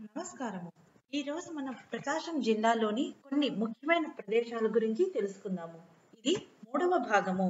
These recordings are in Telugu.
నమస్కారము ఈరోజు మనం ప్రకాశం జిల్లాలోని కొన్ని ముఖ్యమైన ప్రదేశాల గురించి తెలుసుకుందాము ఇది మూడవ భాగము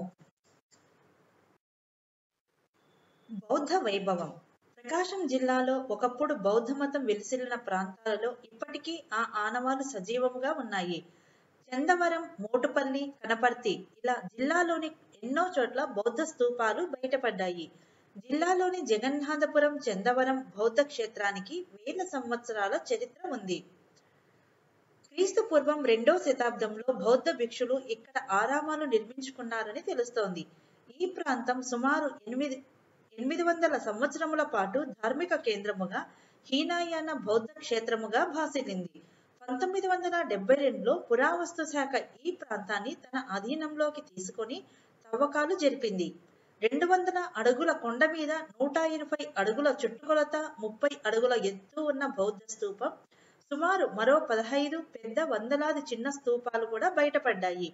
బౌద్ధ వైభవం ప్రకాశం జిల్లాలో ఒకప్పుడు బౌద్ధ మతం వెలిసిల్లిన ప్రాంతాలలో ఇప్పటికీ ఆ ఆనవాలు సజీవముగా ఉన్నాయి చందవరం మోటుపల్లి కనపర్తి ఇలా జిల్లాలోని ఎన్నో చోట్ల బౌద్ధ స్తూపాలు బయటపడ్డాయి జిల్లాలోని జగన్నాథపురం చందవరం బౌద్ధ క్షేత్రానికి వేల సంవత్సరాల చరిత్ర ఉంది క్రీస్తు పూర్వం రెండో శతాబ్దంలో బౌద్ధ భిక్షులు ఇక్కడ ఆరామాలు నిర్మించుకున్నారని తెలుస్తోంది ఈ ప్రాంతం సుమారు ఎనిమిది ఎనిమిది వందల సంవత్సరముల పాటు ధార్మిక కేంద్రముగా హీనాయాన బౌద్ధ క్షేత్రముగా భాసిల్లింది పంతొమ్మిది వందల డెబ్బై రెండులో పురావస్తు శాఖ ఈ ప్రాంతాన్ని తన అధీనంలోకి తీసుకొని తవ్వకాలు జరిపింది రెండు వందల అడుగుల కొండ మీద నూట ఇరవై అడుగుల చుట్టుకొలత ముప్పై అడుగుల ఎత్తు ఉన్న బౌద్ధ స్తూపం సుమారు మరో పదహైదు పెద్ద వందలాది చిన్న స్తూపాలు కూడా బయటపడ్డాయి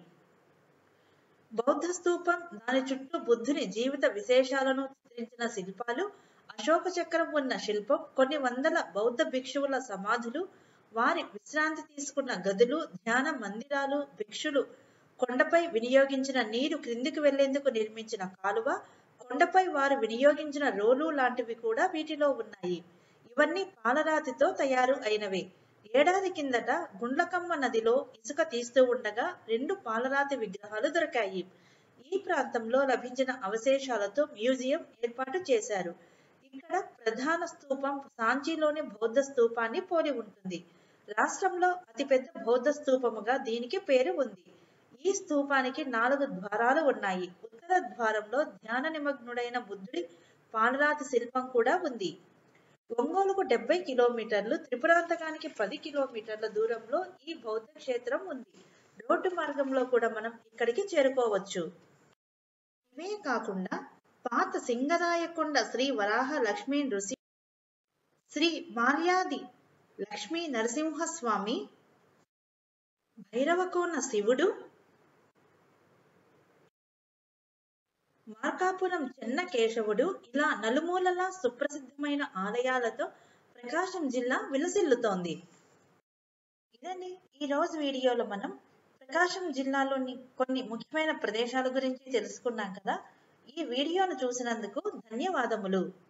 బౌద్ధ స్తూపం దాని చుట్టూ బుద్ధుని జీవిత విశేషాలను చిత్రించిన శిల్పాలు అశోక చక్రం ఉన్న శిల్పం కొన్ని వందల బౌద్ధ భిక్షువుల సమాధులు వారి విశ్రాంతి తీసుకున్న గదులు ధ్యాన మందిరాలు భిక్షులు కొండపై వినియోగించిన నీరు క్రిందికి వెళ్లేందుకు నిర్మించిన కాలువ కొండపై వారు వినియోగించిన రోలు లాంటివి కూడా వీటిలో ఉన్నాయి ఇవన్నీ పాలరాతితో తయారు అయినవే ఏడాది కిందట గుండ్లకమ్మ నదిలో ఇసుక తీస్తూ ఉండగా రెండు పాలరాతి విగ్రహాలు దొరికాయి ఈ ప్రాంతంలో లభించిన అవశేషాలతో మ్యూజియం ఏర్పాటు చేశారు ఇక్కడ ప్రధాన స్తూపం సాంచీలోని బౌద్ధ స్తూపాన్ని పోలి ఉంటుంది రాష్ట్రంలో అతిపెద్ద బౌద్ధ స్తూపముగా దీనికి పేరు ఉంది ఈ స్తూపానికి నాలుగు ద్వారాలు ఉన్నాయి ఉత్తర ద్వారంలో ధ్యాన నిమగ్నుడైన బుద్ధుడి పాలరాతి శిల్పం కూడా ఉంది ఒంగోలుకు డెబ్బై కిలోమీటర్లు త్రిపురాంతకానికి పది కిలోమీటర్ల దూరంలో ఈ బౌద్ధ క్షేత్రం ఉంది రోడ్డు మార్గంలో కూడా మనం ఇక్కడికి చేరుకోవచ్చు ఇవే కాకుండా పాత సింగరాయకొండ శ్రీ వరాహ లక్ష్మీ నృసి శ్రీ మాల్యాది లక్ష్మీ నరసింహస్వామి భైరవకోన శివుడు మార్కాపురం చెన్న కేశవుడు ఇలా నలుమూలలా సుప్రసిద్ధమైన ఆలయాలతో ప్రకాశం జిల్లా విలసిల్లుతోంది ఇదండి ఈ రోజు వీడియోలో మనం ప్రకాశం జిల్లాలోని కొన్ని ముఖ్యమైన ప్రదేశాల గురించి తెలుసుకున్నాం కదా ఈ వీడియోను చూసినందుకు ధన్యవాదములు